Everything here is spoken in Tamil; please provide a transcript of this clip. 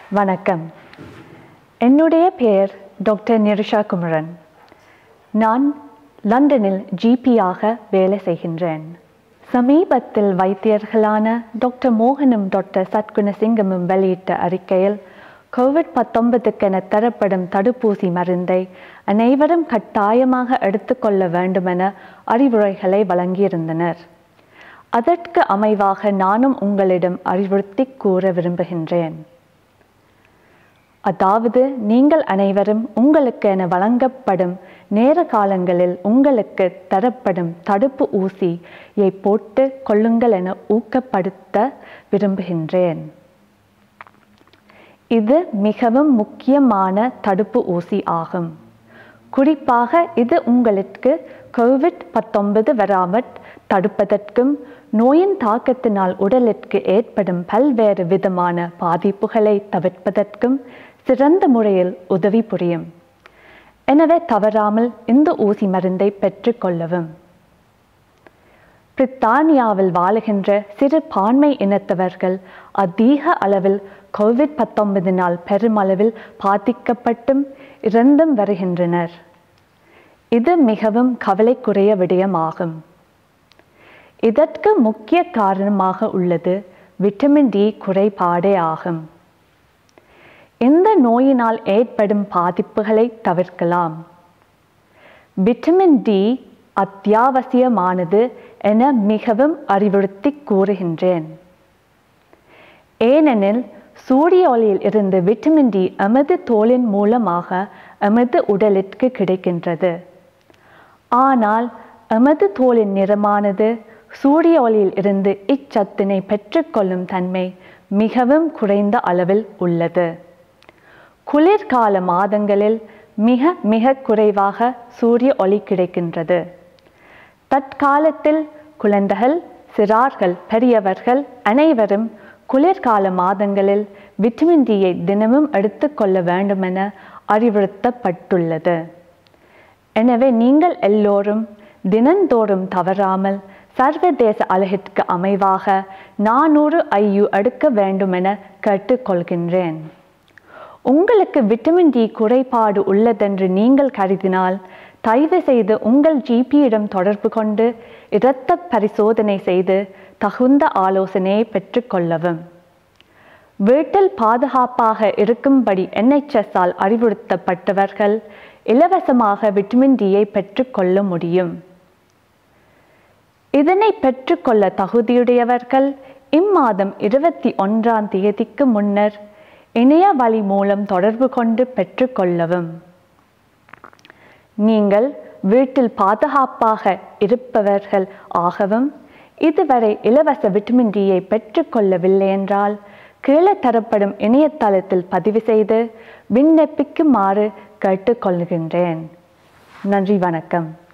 வணக்கம் என்னுடைய என்னுடைய பெயர் டாக்டர் நிருஷா குமரன் நான் லண்டனில் ஜிபியாக வேலை செய்கின்றேன் சமீபத்தில் வைத்தியர்களான டாக்டர் மோகனும் டாக்டர் சத்குணசிங்கமும் வெளியிட்ட அறிக்கையில் கோவிட் பத்தொன்பதுக்கென தரப்படும் தடுப்பூசி மருந்தை அனைவரும் கட்டாயமாக எடுத்துக்கொள்ள வேண்டுமென அறிவுரைகளை வழங்கியிருந்தனர் அதற்கு அமைவாக நானும் உங்களிடம் அறிவுறுத்தி கூற விரும்புகின்றேன் அதாவது நீங்கள் அனைவரும் உங்களுக்கு என வழங்கப்படும் நேர காலங்களில் உங்களுக்கு தரப்படும் தடுப்பு ஊசியை போட்டு கொள்ளுங்கள் என ஊக்கப்படுத்த விரும்புகின்றேன் இது மிகவும் முக்கியமான தடுப்பு ஊசி ஆகும் குறிப்பாக இது உங்களுக்கு கோவிட் பத்தொன்பது வராமற் தடுப்பதற்கும் நோயின் தாக்கத்தினால் உடலிற்கு ஏற்படும் பல்வேறு விதமான பாதிப்புகளை தவிர்ப்பதற்கும் சிறந்த முறையில் உதவி புரியும் எனவே தவறாமல் இந்த ஊசி மருந்தை பெற்றுக்கொள்ளவும் பிரித்தானியாவில் வாழுகின்ற சிறுபான்மை இனத்தவர்கள் அதிக அளவில் கோவிட் பத்தொன்பதினால் பெருமளவில் பாதிக்கப்பட்டும் இறந்தும் வருகின்றனர் இது மிகவும் கவலைக்குரிய விடயமாகும் இதற்கு முக்கிய காரணமாக உள்ளது விட்டமின் டி குறைபாடே ஆகும் இந்த நோயினால் ஏற்படும் பாதிப்புகளை தவிர்க்கலாம் விட்டமின் டி அத்தியாவசியமானது என மிகவும் அறிவுறுத்தி கூறுகின்றேன் ஏனெனில் சூரிய ஒளியில் இருந்து விட்டமின் டி எமது தோலின் மூலமாக எமது உடலிற்கு கிடைக்கின்றது ஆனால் எமது தோலின் நிறமானது சூரிய ஒளியில் இருந்து இச்சத்தினை பெற்றுக்கொள்ளும் தன்மை மிகவும் குறைந்த அளவில் உள்ளது குளிர்கால மாதங்களில் மிக மிக குறைவாக சூரிய ஒளி கிடைக்கின்றது தற்காலத்தில் குழந்தைகள் சிறார்கள் பெரியவர்கள் அனைவரும் குளிர்கால மாதங்களில் விட்டமின் டியை தினமும் எடுத்துக்கொள்ள வேண்டுமென அறிவுறுத்தப்பட்டுள்ளது எனவே நீங்கள் எல்லோரும் தினந்தோறும் தவறாமல் சர்வதேச அழகிற்கு அமைவாக நானூறு ஐயு எடுக்க வேண்டுமென கேட்டுக்கொள்கின்றேன் உங்களுக்கு விட்டமின் டி குறைபாடு உள்ளதென்று நீங்கள் கருதினால் தயவு செய்து உங்கள் ஜிபியிடம் தொடர்பு கொண்டு இரத்த பரிசோதனை செய்து தகுந்த ஆலோசனையை பெற்றுக்கொள்ளவும் வீட்டில் பாதுகாப்பாக இருக்கும்படி என்ஹெச்எஸ்ஸால் அறிவுறுத்தப்பட்டவர்கள் இலவசமாக விட்டமின் டியை பெற்றுக்கொள்ள முடியும் இதனை பெற்றுக்கொள்ள தகுதியுடையவர்கள் இம்மாதம் இருபத்தி ஒன்றாம் தேதிக்கு முன்னர் இணைய வழி மூலம் தொடர்பு கொண்டு பெற்றுக்கொள்ளவும் நீங்கள் வீட்டில் பாதுகாப்பாக இருப்பவர்கள் ஆகவும் இதுவரை இலவச விட்டமின் டியை பெற்றுக்கொள்ளவில்லை என்றால் கீழே தரப்படும் இணையதளத்தில் பதிவு செய்து விண்ணப்பிக்குமாறு கேட்டுக்கொள்கின்றேன் நன்றி வணக்கம்